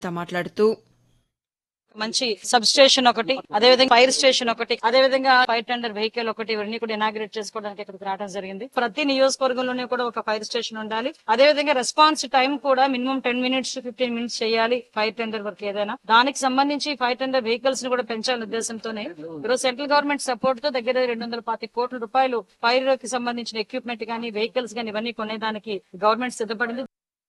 మాట్లాడుతూ మంచి sub station ఒకటి అదే విధంగా ఫైర్ స్టేషన్ ఒకటి అదే విధంగా ఫైర్ టెండర్ వెహికల్ ఒకటి ఇవన్నీ కూడా ఇనాగ్రేట్ చేసుకోవడానికి ఇక్కడికి రావడం జరిగింది ప్రతి నియోజకవర్గంలోనే కూడా ఒక ఫైర్ స్టేషన్ ఉండాలి అదే విధంగా రెస్పాన్స్ టైం కూడా minimum ten minutes fifteen minutes చేయాలి ఫైర్ టెండర్ వర్క్ ఏదైనా దానికి సంబంధించి ఫైర్ టెండర్ వెహికల్స్ ని కూడా పెంచాలనే ఉద్దేశంతోనే ఈరోజు సెంట్రల్ గవర్నమెంట్ సపోర్ట్ తో దగ్గర రెండు వందల పాతి కోట్ల రూపాయలు ఫైర్ కి సంబంధించిన ఎక్విప్మెంట్ గానీ వెహికల్స్ గానీ ఇవన్నీ కొనేదానికి గవర్నమెంట్ సిద్ధపడింది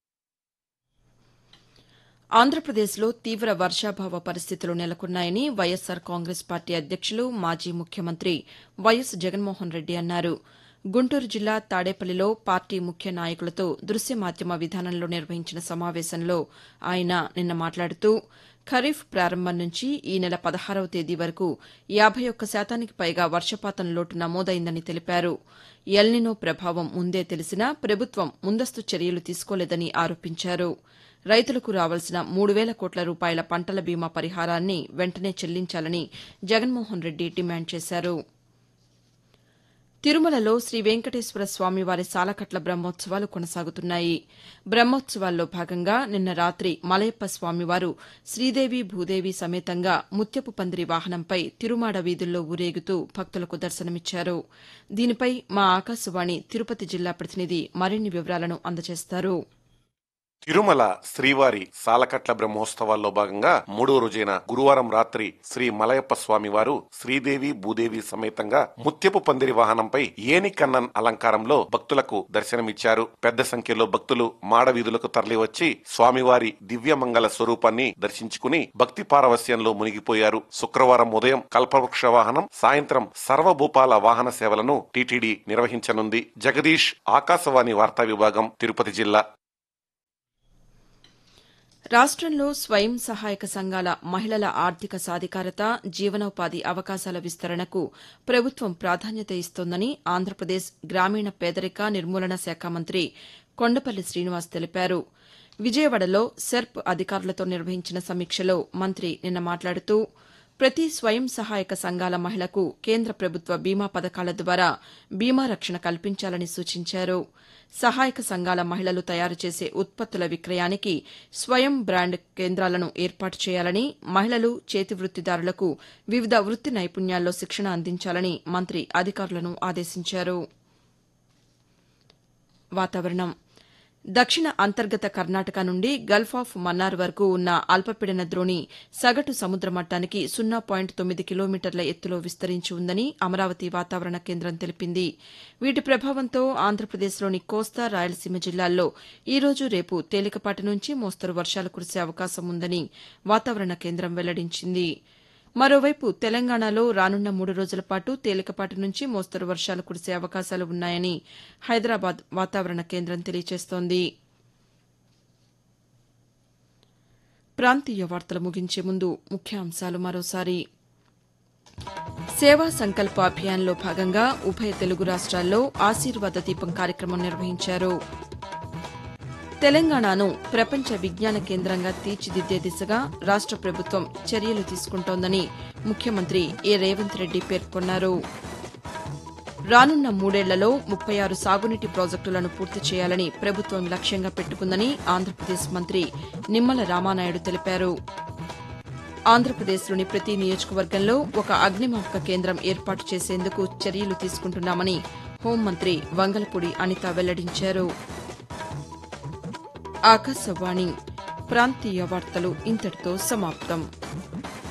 ఆంధ్రప్రదేశ్లో తీవ్ర వర్షాభావ పరిస్థితులు నెలకొన్నాయని వైఎస్సార్ కాంగ్రెస్ పార్టీ అధ్యక్షులు మాజీ ముఖ్యమంత్రి వైఎస్ జగన్మోహన్ రెడ్డి అన్నారు గుంటూరు జిల్లా తాడేపల్లిలో పార్టీ ముఖ్య నాయకులతో దృశ్య మాధ్యమ విధానంలో నిర్వహించిన సమావేశంలో ఆయన నిన్న మాట్లాడుతూ ఖరీఫ్ ప్రారంభం నుంచి ఈ నెల పదహారవ తేదీ వరకు యాబై ఒక్క శాతానికి పైగా వర్షపాతం లోటు నమోదైందని తెలిపారు ఎల్నినో ప్రభావం ముందే తెలిసినా ప్రభుత్వం ముందస్తు చర్యలు తీసుకోలేదని ఆరోపించారు రైతులకు రావాల్సిన మూడు వేల కోట్ల రూపాయల పంటల బీమా పరిహారాన్ని వెంటనే చెల్లించాలని జగన్మోహన్ రెడ్డి డిమాండ్ చేశారు తిరుమలలో శ్రీ వెంకటేశ్వర స్వామివారి సాలకట్ల బ్రహ్మోత్సవాలు కొనసాగుతున్నాయి బ్రహ్మోత్సవాల్లో భాగంగా నిన్న రాత్రి మలయప్ప స్వామివారు శ్రీదేవి భూదేవి సమేతంగా ముత్యపు పందిరి వాహనంపై తిరుమాడ వీధుల్లో ఊరేగుతూ భక్తులకు దర్శనమిచ్చారు దీనిపై మా ఆకాశవాణి తిరుపతి జిల్లా ప్రతినిధి మరిన్ని వివరాలను అందజేస్తారు తిరుమల శ్రీవారి సాలకట్ల బ్రహ్మోత్సవాల్లో భాగంగా మూడో రోజైన గురువారం రాత్రి శ్రీ మలయప్ప స్వామి వారు శ్రీదేవి భూదేవి సమేతంగా ముత్యపు పందిరి వాహనంపై ఏనికన్నన్ అలంకారంలో భక్తులకు దర్శనమిచ్చారు పెద్ద సంఖ్యలో భక్తులు మాడవీధులకు తరలివచ్చి స్వామివారి దివ్యమంగళ స్వరూపాన్ని దర్శించుకుని భక్తి పారవస్యంలో మునిగిపోయారు శుక్రవారం ఉదయం కల్పవృక్ష వాహనం సాయంత్రం సర్వభూపాల వాహన సేవలను టీటీడీ నిర్వహించనుంది జగదీష్ ఆకాశవాణి వార్తా విభాగం తిరుపతి జిల్లా రాష్ట్రంలో స్వయం సహాయక సంఘాల మహిళల ఆర్థిక సాధికారత జీవనోపాధి అవకాశాల విస్తరణకు ప్రభుత్వం ప్రాధాన్యత ఇస్తోందని ఆంధ్రప్రదేశ్ గ్రామీణ పేదరిక నిర్మూలన శాఖ మంత్రి కొండపల్లి శ్రీనివాస్ తెలిపారు విజయవాడలో సెర్ప్ అధికారులతో నిర్వహించిన సమీక్షలో మంత్రి నిన్న మాట్లాడుతూ ప్రతి స్వయం సహాయక సంఘాల మహిళకు కేంద్ర ప్రభుత్వ బీమా పథకాల ద్వారా బీమా రక్షణ కల్పించాలని సూచించారు సహాయక సంఘాల మహిళలు తయారు చేసే ఉత్పత్తుల విక్రయానికి స్వయం బ్రాండ్ కేంద్రాలను ఏర్పాటు చేయాలని మహిళలు చేతి వృత్తిదారులకు వివిధ వృత్తి నైపుణ్యాల్లో శిక్షణ అందించాలని మంత్రి అధికారులను ఆదేశించారు వాతావరణం దక్షిణ అంతర్గత కర్ణాటక నుండి గల్ఫ్ ఆఫ్ మన్నార్ వరకు ఉన్న అల్పపీడన ద్రోణి సగటు సముద్ర మట్టానికి సున్నా పాయింట్ తొమ్మిది కిలోమీటర్ల ఎత్తులో విస్తరించి ఉందని అమరావతి వాతావరణ కేంద్రం తెలిపింది వీటి ప్రభావంతో ఆంధ్రప్రదేశ్లోని కోస్తా రాయలసీమ జిల్లాల్లో ఈ రోజు రేపు తేలికపాటి నుంచి మోస్తరు వర్షాలు కురిసే అవకాశం ఉందని వాతావరణ కేంద్రం వెల్లడించింది మరోవైపు తెలంగాణలో రానున్న మూడు రోజుల పాటు తేలికపాటి నుంచి మోస్తరు వర్షాలు కురిసే అవకాశాలు ఉన్నాయని హైదరాబాద్ వాతావరణ కేంద్రం తెలియజేస్తోంది ప్రాంతీయ వార్తలు ముగించే ముందు ముఖ్యాంశాలు మరోసారి సేవా సంకల్ప అభియాన్లో భాగంగా ఉభయ తెలుగు రాష్ట్రాల్లో ఆశీర్వాద దీపం కార్యక్రమం నిర్వహించారు తెలంగాణను ప్రపంచ విజ్ఞాన కేంద్రంగా తీర్చిదిద్దే దిశగా రాష్ట ప్రభుత్వం చర్యలు తీసుకుంటోందని ముఖ్యమంత్రి ఏ రేవంత్ రెడ్డి పేర్కొన్నారు రానున్న మూడేళ్లలో ముప్పై ఆరు సాగునీటి ప్రాజెక్టులను పూర్తి చేయాలని ప్రభుత్వం లక్ష్యంగా పెట్టుకుందని ఆంధ్రప్రదేశ్ మంత్రి నిమ్మల రామానాయుడు తెలిపారు ఆంధ్రప్రదేశ్లోని ప్రతి నియోజకవర్గంలో ఒక అగ్నిమాపక కేంద్రం ఏర్పాటు చేసేందుకు చర్యలు తీసుకుంటున్నామని హోంమంత్రి వంగలపూడి అనిత వెల్లడించారు ఆకాశవాణి ప్రాంతీయ వార్తలు ఇంతటితో సమాప్తం